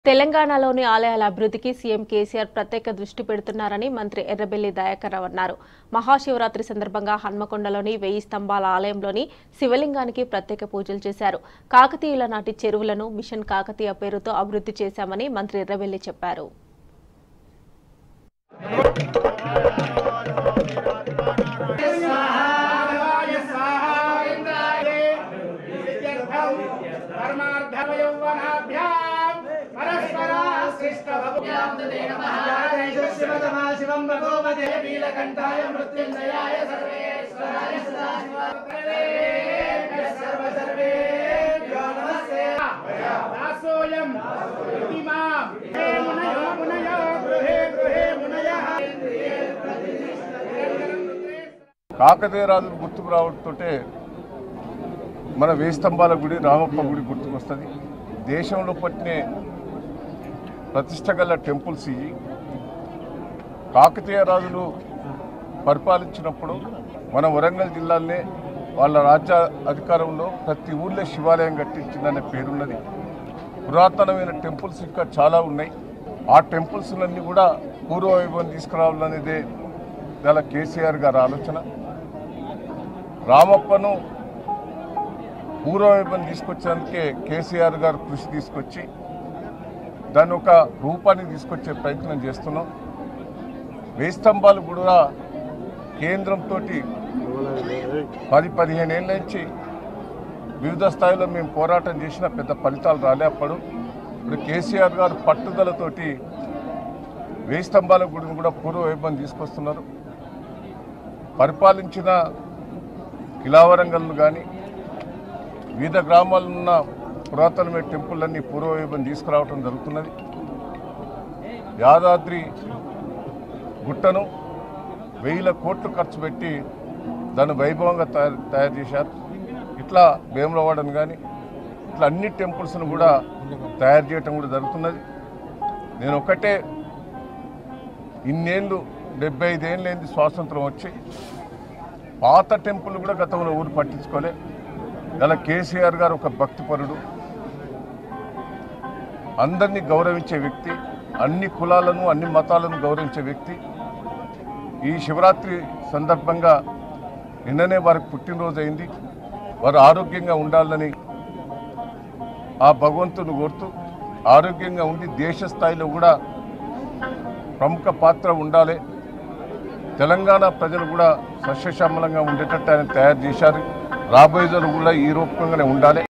తెలంగాణలోని ఆలయాల అభివృద్ధికి సీఎం కేసీఆర్ ప్రత్యేక దృష్టి పెడుతున్నారని మంత్రి ఎర్రబెల్లి దయాకర్ రావు అన్నారు మహాశివరాత్రి సందర్భంగా హన్మకొండలోని వెయ్యి స్తంభాల ఆలయంలోని శివలింగానికి ప్రత్యేక పూజలు చేశారు కాకతీయుల నాటి చెరువులను మిషన్ కాకతీయ పేరుతో అభివృద్ధి చేశామని మంత్రి ఎర్రబెల్లి చెప్పారు శివం భగవదే నీలకంఠాయ మృత్యుంజయాయ సర్వేశ్వరాయ సర్వ సర్వేభ్యో నమస్తే దాసోయం ఇతి మాం హే మునయో మునయో గృహే గృహే మునయః కాకతీయ రాజులు గుర్తుకు రావడంతో మన వేయి స్తంభాల గుడి రామప్ప గుడి గుర్తుకొస్తుంది దేశంలో పట్టిన ప్రతిష్ట గల టెంపుల్స్ ఇవి కాకతీయ రాజులు పరిపాలించినప్పుడు మన వరంగల్ జిల్లాలోనే వాళ్ళ రాజ్య అధికారంలో ప్రతి ఊళ్ళో శివాలయం కట్టించిందనే పేరున్నది పురాతనమైన టెంపుల్స్ ఇంకా చాలా ఉన్నాయి ఆ టెంపుల్స్లన్నీ కూడా పూర్వ వైభవం తీసుకురావాలనేదే గల కేసీఆర్ గారి ఆలోచన రామప్పను పూర్వవైపుని తీసుకొచ్చేందుకే కేసీఆర్ గారు కృషి తీసుకొచ్చి దాన్ని ఒక రూపాన్ని తీసుకొచ్చే ప్రయత్నం చేస్తున్నాం వేయి స్తంభాలు కూడా కేంద్రంతో పది పదిహేను ఏళ్ళ నుంచి వివిధ స్థాయిలో మేము పోరాటం చేసిన పెద్ద ఫలితాలు రాలే అప్పుడు ఇప్పుడు కేసీఆర్ గారు పట్టుదలతోటి వేయి స్తంభాల గుడిని కూడా పూర్వ వైభవం తీసుకొస్తున్నారు పరిపాలించిన కిలావరంగల్ను కానీ వివిధ గ్రామాల్లో ఉన్న పురాతనమైన టెంపుల్లన్నీ పూర్వవైభవం తీసుకురావటం జరుగుతున్నది యాదాద్రి గుట్టను వెయ్యిల కోట్లు ఖర్చు పెట్టి దాన్ని వైభవంగా తయారు తయారు చేశారు ఇట్లా వేములవాడను కానీ ఇట్లా అన్ని టెంపుల్స్ను కూడా తయారు చేయటం కూడా జరుగుతున్నది నేను ఒకటే ఇన్నేళ్ళు డెబ్బై ఐదేళ్ళైంది స్వాతంత్రం వచ్చి పాత టెంపుల్ కూడా గతంలో ఊరు పట్టించుకోలే ఇలా కేసీఆర్ గారు ఒక భక్తిపరుడు అందరినీ గౌరవించే వ్యక్తి అన్ని కులాలను అన్ని మతాలను గౌరవించే వ్యక్తి ఈ శివరాత్రి సందర్భంగా నిన్ననే వారికి పుట్టినరోజు అయింది వారు ఆరోగ్యంగా ఉండాలని ఆ భగవంతుని కోరుతూ ఆరోగ్యంగా ఉండి దేశ స్థాయిలో కూడా ప్రముఖ పాత్ర ఉండాలి తెలంగాణ ప్రజలు కూడా సస్యశ్యామలంగా ఉండేటట్టు ఆయన తయారు చేశారు రాబోయే రోజులు కూడా ఈ రూపంగానే ఉండాలి